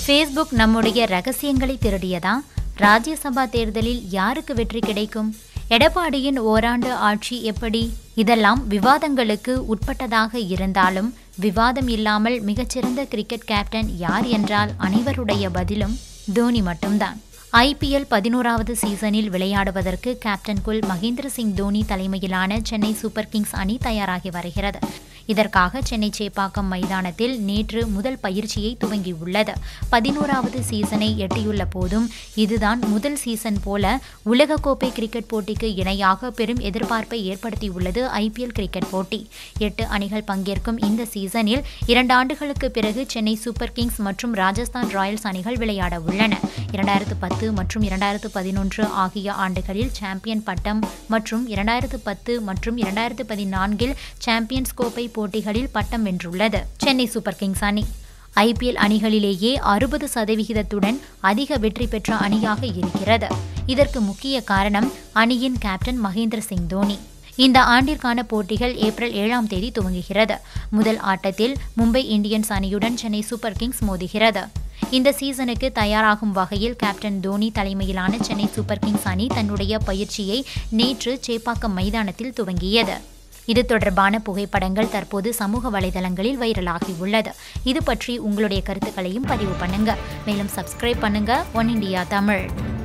Facebook நம்முடைய ரகசியங்களை திருடியதா ராஜ்யசபா தேர்தலில் யாருக்கு வெற்றி கிடைக்கும் எடப்பாடியின் ஓராண்டு ஆட்சி எப்படி இதெல்லாம் விவாதங்களுக்கு உட்பட்டதாக இருந்தாலும் விவாதம் இல்லாமல் மிகச்சிறந்த கிரிக்கெட் கேப்டன் யார் என்றால் அனைவருடைய பதிலும் தோனி மட்டும்தான் ஐபிஎல் பதினோராவது சீசனில் விளையாடுவதற்கு கேப்டன் குல் மகேந்திர சிங் தோனி தலைமையிலான சென்னை சூப்பர் கிங்ஸ் அணி தயாராகி வருகிறது இதற்காக சென்னை சேப்பாக்கம் மைதானத்தில் நேற்று முதல் பயிற்சியை துவங்கியுள்ளது பதினோராவது சீசனை எட்டியுள்ள போதும் இதுதான் முதல் சீசன் போல உலகக்கோப்பை கிரிக்கெட் போட்டிக்கு இணையாக பெரும் எதிர்பார்ப்பை ஏற்படுத்தியுள்ளது ஐபிஎல் கிரிக்கெட் போட்டி எட்டு அணிகள் பங்கேற்கும் இந்த சீசனில் இரண்டு ஆண்டுகளுக்கு பிறகு சென்னை சூப்பர் கிங்ஸ் மற்றும் ராஜஸ்தான் ராயல்ஸ் அணிகள் விளையாட உள்ளன இரண்டாயிரத்து பத்து மற்றும் இரண்டாயிரத்து பதினொன்று ஆகிய ஆண்டுகளில் சாம்பியன் பட்டம் மற்றும் இரண்டாயிரத்து பத்து மற்றும் இரண்டாயிரத்து பதினான்கில் சாம்பியன்ஸ் கோப்பை போட்டிகளில் பட்டம் வென்றுள்ளது சென்னை சூப்பர் கிங்ஸ் அணி ஐபிஎல் அணிகளிலேயே அறுபது சதவிகிதத்துடன் அதிக வெற்றி பெற்ற அணியாக இருக்கிறது இதற்கு முக்கிய காரணம் அணியின் கேப்டன் மகேந்திர சிங் தோனி இந்த ஆண்டிற்கான போட்டிகள் ஏப்ரல் ஏழாம் தேதி துவங்குகிறது முதல் ஆட்டத்தில் மும்பை இந்தியன்ஸ் அணியுடன் சென்னை சூப்பர் கிங்ஸ் மோதுகிறது இந்த சீசனுக்கு தயாராகும் வகையில் கேப்டன் தோனி தலைமையிலான சென்னை சூப்பர் கிங்ஸ் அணி தன்னுடைய பயிற்சியை நேற்று சேப்பாக்கம் மைதானத்தில் துவங்கியது இது தொடர்பான புகைப்படங்கள் தற்போது சமூக வலைதளங்களில் வைரலாகி உள்ளது இது பற்றி உங்களுடைய கருத்துக்களையும் பதிவு பண்ணுங்க மேலும் சப்ஸ்கிரைப் பண்ணுங்க ஒன் இண்டியா தமிழ்